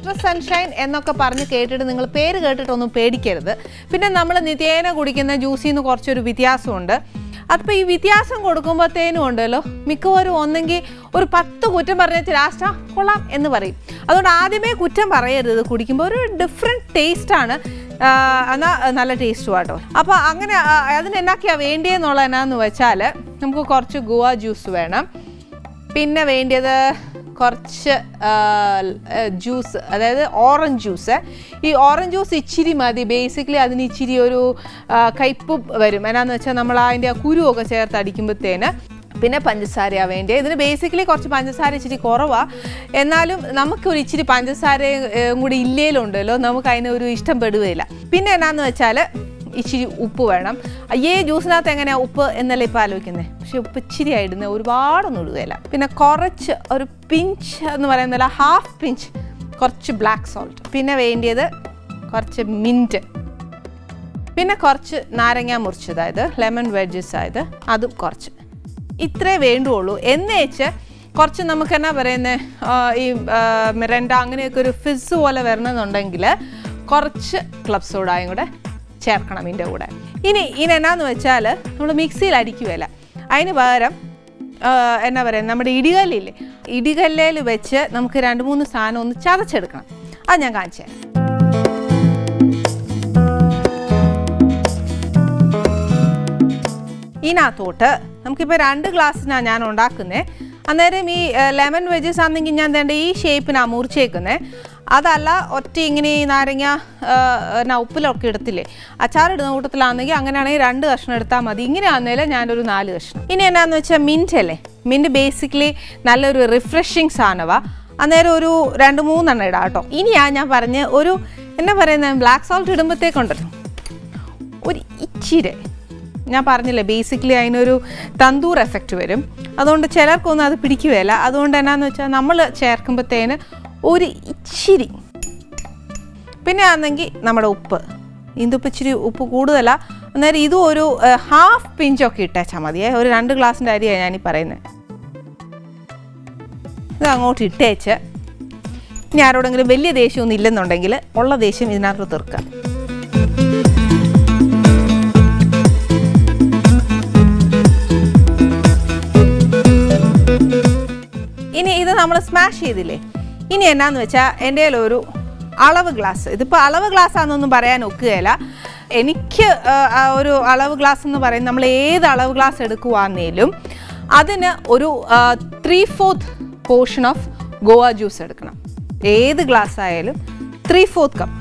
sunshine എന്നൊക്കെ പറഞ്ഞ് കേട്ടിട്ട് നിങ്ങൾ പേര് കേട്ടിട്ടൊന്നും പേടിക്കരുത് പിന്നെ നമ്മൾ നിത്യേന കുടിക്കുന്ന ജ്യൂസിൽ നിന്ന് കുറച്ചൊരു വ്യത്യാസമുണ്ട് അപ്പോൾ ഈ വ്യത്യാസം കൊടുക്കുമ്പോഴത്തേനും ഉണ്ടല്ലോ മിക്കവാറും ഒന്നെങ്കിൽ ഒരു പത്ത് കുറ്റം പറഞ്ഞിട്ട് ലാസ്റ്റ് ആ കൊള്ളാം എന്ന് പറയും അതുകൊണ്ട് ആദ്യമേ കുറ്റം പറയരുത് കുടിക്കുമ്പോൾ ഒരു ഡിഫറെൻറ്റ് ടേസ്റ്റാണ് എന്നാൽ നല്ല ടേസ്റ്റും ആട്ടോ അപ്പോൾ അങ്ങനെ ആ, അതിന് എന്നാക്കിയാണ് വേണ്ടിയെന്നുള്ളത് എന്നാന്ന് വെച്ചാൽ നമുക്ക് കുറച്ച് ഗുവ ജ്യൂസ് വേണം പിന്നെ വേണ്ടിയത് കുറച്ച് ജ്യൂസ് അതായത് ഓറഞ്ച് ജ്യൂസ് ഈ ഓറഞ്ച് ജ്യൂസ് ഇച്ചിരി മതി ബേസിക്കലി അതിന് ഇച്ചിരി ഒരു ആ, കയ്പ്പ് വരും എന്നാന്ന് വെച്ചാൽ നമ്മൾ അതിൻ്റെ ആ കുരുവൊക്കെ ചേർത്ത് അടിക്കുമ്പോഴത്തേന് പിന്നെ പഞ്ചസാരയാണ് വേണ്ടിയത് ഇതിന് ബേസിക്കലി കുറച്ച് പഞ്ചസാര ഇച്ചിരി കുറവാണ് എന്നാലും നമുക്കൊരു ഇച്ചിരി പഞ്ചസാരയും ഏ, കൂടി ഇല്ലേലുണ്ടല്ലോ നമുക്ക് അതിന് ഒരു ഇഷ്ടം പെടുകയില്ല പിന്നെ എന്നാന്ന് വെച്ചാൽ ഇച്ചിരി ഉപ്പ് വേണം അയ്യേ ജ്യൂസിനകത്ത് എങ്ങനെയാ ഉപ്പ് എന്നല്ലേ ഇപ്പോൾ ആലോചിക്കുന്നത് പക്ഷെ ഉപ്പ് ഇച്ചിരി ആയിടുന്നത് ഒരുപാടൊന്നും ഇടുകയില്ല പിന്നെ കുറച്ച് ഒരു പിഞ്ച് എന്ന് പറയുന്നില്ല ഹാഫ് പിഞ്ച് കുറച്ച് ബ്ലാക്ക് സോൾട്ട് പിന്നെ വേണ്ടിയത് കുറച്ച് മിൻറ്റ് പിന്നെ കുറച്ച് നാരങ്ങ മുറിച്ചത് അതായത് ലെമൺ വെഡ്ജസ് ആയത് അതും കുറച്ച് ഇത്രേ വേണ്ടുള്ളൂ എന്നേച്ച് കുറച്ച് നമുക്ക് എന്നാ പറയുന്നത് ഈ മിറണ്ട അങ്ങനെയൊക്കെ ഒരു ഫിസ് പോലെ വരണമെന്നുണ്ടെങ്കിൽ കുറച്ച് ക്ലബ് സോഡായും കൂടെ ചേർക്കണം ഇതിൻ്റെ കൂടെ ഇനി ഇനി എന്നാന്ന് വെച്ചാൽ നമ്മൾ മിക്സിയിൽ അടിക്കുകയില്ല അതിന് പകരം ആ, എന്നാ പറയുക നമ്മുടെ ഇടികല്ലില്ലേ ഇടികല്ലയിൽ വെച്ച് നമുക്ക് രണ്ട് മൂന്ന് സാധനം ഒന്ന് ചതച്ചെടുക്കണം അത് ഞാൻ കാണിച്ചു തരാം ഇതിനകത്തോട്ട് നമുക്കിപ്പോൾ രണ്ട് ഗ്ലാസ്സിനാണ് ഞാൻ ഉണ്ടാക്കുന്നത് അന്നേരം ഈ ലെമൺ വെജസ് ആണെങ്കിൽ ഞാൻ വേണ്ട ഈ ഷേപ്പിനാണ് മുറിച്ചേക്കുന്നത് അതല്ല ഒറ്റ ഇങ്ങനെ ഈ നാരങ്ങ ആ, എന്നാ ഉപ്പിലൊക്കെ ഇടത്തില്ലേ അച്ചാറിടുന്ന കൂട്ടത്തിലാണെങ്കിൽ അങ്ങനെയാണെങ്കിൽ രണ്ട് കഷ്ണം എടുത്താൽ മതി ഇങ്ങനെ ആണെന്നേലും ഞാനൊരു നാല് കഷ്ണം ഇനി എന്നാന്ന് വെച്ചാൽ മിൻറ്റ് അല്ലേ മിൻറ്റ് ബേസിക്കലി നല്ലൊരു റിഫ്രഷിങ് സാധനമാണ് അന്നേരം ഒരു രണ്ട് മൂന്നെണ്ണം ഇടാം കേട്ടോ ഇനിയാ ഞാൻ പറഞ്ഞ് ഒരു എന്നാ പറയുന്നത് ബ്ലാക്ക് സോൾട്ട് ഇടുമ്പോഴത്തേക്കുണ്ടല്ലോ ഒരു ഇച്ചിരി ഞാൻ പറഞ്ഞില്ലേ ബേസിക്കലി അതിനൊരു തന്തൂർ എഫക്റ്റ് വരും അതുകൊണ്ട് ചിലർക്കൊന്നും അത് പിടിക്കുകയില്ല അതുകൊണ്ട് എന്നാന്ന് വെച്ചാൽ നമ്മൾ ചേർക്കുമ്പോഴത്തേന് ഒരു ഇച്ചിരി പിന്നെ ആണെങ്കിൽ നമ്മുടെ ഉപ്പ് ഇന്ദുപ്പ് ഇച്ചിരി ഉപ്പ് കൂടുതലാ അന്നേരം ഇതും ഒരു ഹാഫ് പിഞ്ചൊക്കെ ഇട്ടേച്ചാൽ മതിയേ ഒരു രണ്ട് ഗ്ലാസിൻ്റെ അരിയാണ് ഞാനീ പറയുന്നത് ഇത് അങ്ങോട്ട് ഇട്ടേച്ച് ഇനി ആരോടെങ്കിലും വലിയ ദേഷ്യമൊന്നും ഇല്ലെന്നുണ്ടെങ്കിൽ ഉള്ള ദേഷ്യം ഇതിനകത്ത് തീർക്കാം ഇനി ഇത് നമ്മൾ സ്മാഷ് ചെയ്തില്ലേ ഇനി എന്നാന്ന് വെച്ചാൽ എൻ്റെ ഒരു അളവ് ഗ്ലാസ് ഇതിപ്പോൾ അളവ് ഗ്ലാസ് ആണെന്നൊന്നും പറയാൻ ഒക്കുകയില്ല എനിക്ക് ആ, ആ ഒരു അളവ് ഗ്ലാസ് എന്ന് പറയുന്നത് നമ്മൾ ഏത് അളവ് ഗ്ലാസ് എടുക്കുവാന്നേലും അതിന് ഒരു three fourth portion of guava juice എടുക്കണം ഏത് ഗ്ലാസ് ആയാലും ത്രീ ഫോർത്ത് കപ്പ്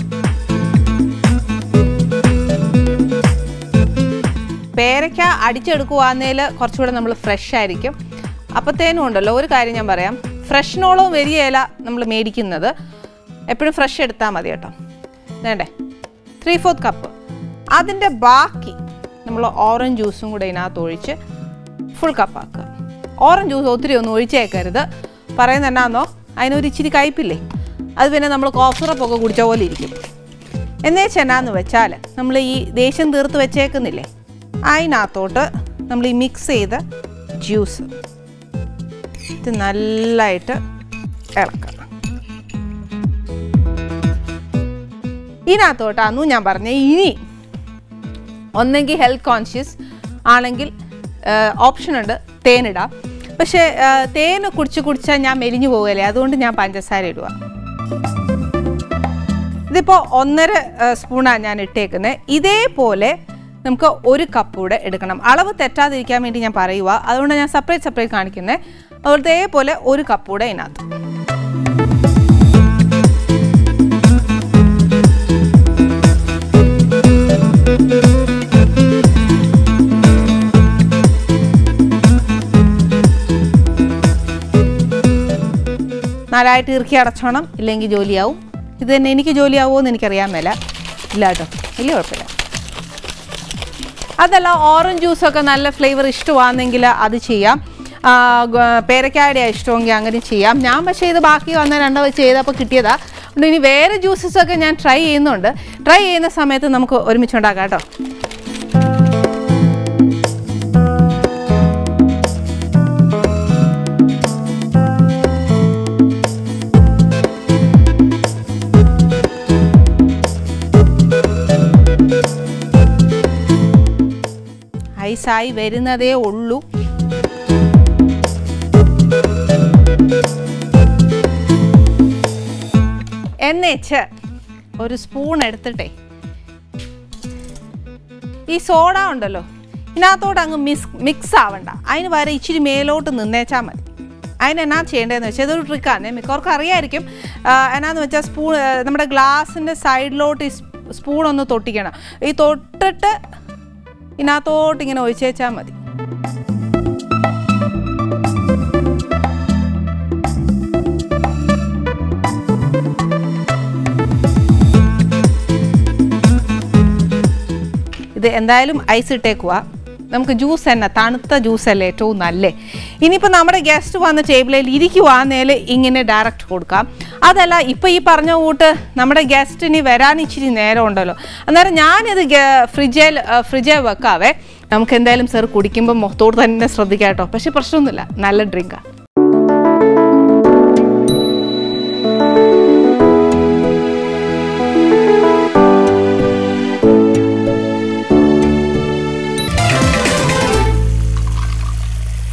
പേരയ്ക്ക അടിച്ചെടുക്കുവാന്നേൽ കുറച്ചുകൂടെ നമ്മൾ ഫ്രഷ് ആയിരിക്കും അപ്പത്തേനും ഉണ്ടല്ലോ ഒരു കാര്യം ഞാൻ പറയാം ഫ്രഷിനോളവും വരികയില നമ്മൾ മേടിക്കുന്നത് എപ്പോഴും ഫ്രഷ് എടുത്താൽ മതി കേട്ടോ വേണ്ടേ ത്രീ ഫോർത്ത് കപ്പ് അതിൻ്റെ ബാക്കി നമ്മൾ ഓറഞ്ച് ജ്യൂസും കൂടെ ഇതിനകത്ത് ഒഴിച്ച് ഫുൾ കപ്പാക്കുക ഓറഞ്ച് ജ്യൂസ് ഒത്തിരി ഒന്നും ഒഴിച്ചേക്കരുത് പറയുന്നത് എന്നാന്നോ അതിനൊരു ഇച്ചിരി കയ്പില്ലേ അത് പിന്നെ നമ്മൾ കോഫ് സിറപ്പൊക്കെ കുടിച്ച പോലെ ഇരിക്കും എന്നേച്ചെന്നാന്ന് വെച്ചാൽ നമ്മൾ ഈ ദേഷ്യം തീർത്ത് വെച്ചേക്കുന്നില്ലേ അതിനകത്തോട്ട് നമ്മൾ ഈ മിക്സ് ചെയ്ത ജ്യൂസ് ഇത് നല്ലതായിട്ട് ഇളക്കാം ഇതിനകത്തോട്ടാന്നു ഞാൻ പറഞ്ഞ ഇനി ഒന്നെങ്കിൽ ഹെൽത്ത് കോൺഷ്യസ് ആണെങ്കിൽ ഓപ്ഷൻ ഉണ്ട് തേനിടാം പക്ഷേ ആ, തേന് കുടിച്ച് കുടിച്ചാൽ ഞാൻ മെലിഞ്ഞു പോകല്ലേ അതുകൊണ്ട് ഞാൻ പഞ്ചസാര ഇടുക ഇതിപ്പോൾ ഒന്നര സ്പൂണാണ് ഞാൻ ഇട്ടേക്കുന്നത് ഇതേപോലെ നമുക്ക് ഒരു കപ്പ് കൂടെ എടുക്കണം അളവ് തെറ്റാതിരിക്കാൻ വേണ്ടി ഞാൻ പറയുക അതുകൊണ്ട് ഞാൻ സെപ്പറേറ്റ് സെപ്പറേറ്റ് കാണിക്കുന്നത് അതുപോലെ ഇതേപോലെ ഒരു കപ്പ് കൂടെ ഇതിനകത്ത് നാലായിട്ട് ഇറുക്കി അടച്ചോണം ഇല്ലെങ്കിൽ ജോലിയാവും ഇത് തന്നെ എനിക്ക് ജോലിയാവുമോ എന്ന് എനിക്കറിയാൻ മേല ഇല്ല കേട്ടോ വലിയ കുഴപ്പമില്ല അതല്ല ഓറഞ്ച് ജ്യൂസൊക്കെ നല്ല ഫ്ലേവർ ഇഷ്ടമാണെങ്കിൽ അത് ചെയ്യാം ആ, ഗ- പേരക്കായുടെ ഇഷ്ടമെങ്കിൽ അങ്ങനെ ചെയ്യാം ഞാൻ പക്ഷേ ഇത് ബാക്കി വന്ന രണ്ടോ വെച്ച് ചെയ്തപ്പോൾ കിട്ടിയതാ അതുകൊണ്ട് ഇനി വേറെ ജ്യൂസസ് ഒക്കെ ഞാൻ ട്രൈ ചെയ്യുന്നുണ്ട് ട്രൈ ചെയ്യുന്ന സമയത്ത് നമുക്ക് ഒരുമിച്ച് ഉണ്ടാക്കാം കേട്ടോ ഐസായി വരുന്നതേ ഉള്ളൂ എന്നേച്ച് ഒരു സ്പൂൺ എടുത്തിട്ടേ ഈ സോഡ ഉണ്ടല്ലോ ഇതിനകത്തോട്ട് അങ്ങ് മിസ് മിക്സ് ആവണ്ട അതിന് പകരം ഇച്ചിരി മേലോട്ട് നിന്നേച്ചാൽ മതി അതിന് എന്നാ ചെയ്യേണ്ടതെന്ന് വെച്ചാൽ ഇതൊരു ട്രിക്കാണ് മിക്കവർക്കും അറിയായിരിക്കും ആ, എന്നാന്ന് വെച്ചാൽ സ്പൂൺ നമ്മുടെ ഗ്ലാസിൻ്റെ സൈഡിലോട്ട് ഈ സ്പൂൺ ഒന്ന് തൊട്ടിക്കണം ഈ തൊട്ടിട്ട് ഇതിനകത്തോട്ട് ഇങ്ങനെ ഒഴിച്ചേച്ചാൽ മതി ഇത് എന്തായാലും ഐസ് ഇട്ടേക്കുക നമുക്ക് ജ്യൂസ് തന്നെ തണുത്ത ജ്യൂസ് അല്ലേ ഏറ്റവും നല്ലേ ഇനിയിപ്പോൾ നമ്മുടെ ഗസ്റ്റ് വന്ന ടേബിളിൽ ഇരിക്കുവാന്നേൽ ഇങ്ങനെ ഡയറക്റ്റ് കൊടുക്കാം അതല്ല ഇപ്പോൾ ഈ പറഞ്ഞ കൂട്ട് നമ്മുടെ ഗസ്റ്റിന് വരാൻ ഇച്ചിരി നേരം ഉണ്ടല്ലോ അന്നേരം ഞാനിത് ഫ്രിഡ്ജിൽ ഫ്രിഡ്ജിൽ വെക്കാവേ നമുക്ക് എന്തായാലും സാർ കുടിക്കുമ്പോൾ മുഖത്തോട് തന്നെ ശ്രദ്ധിക്കാം കേട്ടോ പക്ഷേ പ്രശ്നമൊന്നുമില്ല നല്ല ഡ്രിങ്കാണ്